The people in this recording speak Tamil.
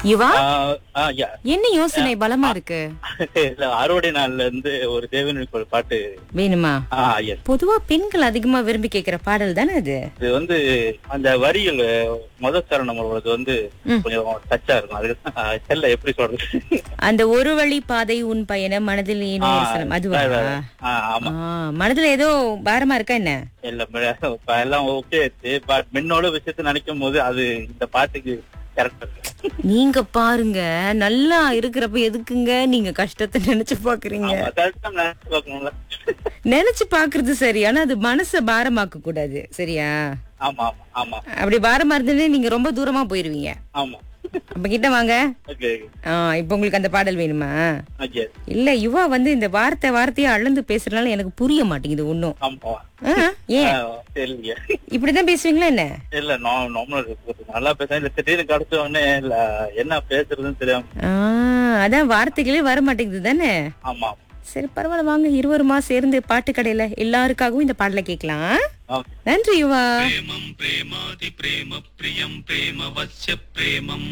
யுவா ஆ, ஆ, yeah. என்ன யோசனை பலமா இருக்கு இல்ல அறுவடை நாள்ல இருந்து ஒரு தேவனுக்கு ஒரு பாட்டு வேணுமா ஆ எஸ் பொதுவா பெண்கள் அதிகமா விரும்பி கேக்குற பாடல் தானே அது இது வந்து அந்த வரிகள் முத சரணம் வருவது வந்து ம். கொஞ்சம் டச்சா இருக்கும் அதுக்கு ஆ, தெரியல எப்படி சொல்றது அந்த ஒரு வழி பாதை உன் பயணம் மனதில் ஏனோ ஆ, யோசனம். அதுவா ஆ, ஆமா ஆ, மனதுல ஏதோ பாரமா இருக்கா என்ன இல்ல ம- இப்ப எல்லாம் ஓகே பட் மின்னோட விஷயத்தை நினைக்கும் போது அது இந்த பாட்டுக்கு கரெக்ட் நீங்க பாருங்க நல்லா இருக்கிறப்ப எதுக்குங்க நீங்க கஷ்டத்தை நினைச்சு பாக்குறீங்க கரெக்டா நினைச்சு பார்க்கணும்ல நினைச்சு பாக்குறது சரி ஆனா அது மனச பாரமாக்க கூடாது சரியா ஆமா ஆமா ஆமா அப்படி பாரமா இருந்ததுன்னு நீங்க ரொம்ப தூரமா போயிருவீங்க ஆமா அப்ப கிட்ட வாங்க ஓகே ஆ, இப்ப உங்களுக்கு அந்த பாடல் வேணுமா ஓகே இல்ல யுவா வந்து இந்த வார்த்தை வார்த்தையா அளந்து பேசுறதுனால எனக்கு புரிய மாட்டேங்குது ஒண்ணும் ஆமா ஆ, ஏன் ஆ, தெரியலையே இப்படிதான் பேசுவீங்களா என்ன இல்ல நான் நார்மல் நல்லா பேசுறேன் இல்ல திடீர்னு கிடைச்ச உடனே இல்ல என்ன பேசுறதுன்னு தெரியாம ஆ, அதான் வார்த்தைகளே வர மாட்டேங்குது தானே ஆமா சரி பரவாயில்ல வாங்க இருவருமா சேர்ந்து பாட்டு கடையில எல்லாருக்காகவும் இந்த பாடலை கேட்கலாம் ஓகே நன்றி யுவா प्रेमं प्रेमाति प्रेम प्रियं प्रेम वस्य प्रेमम्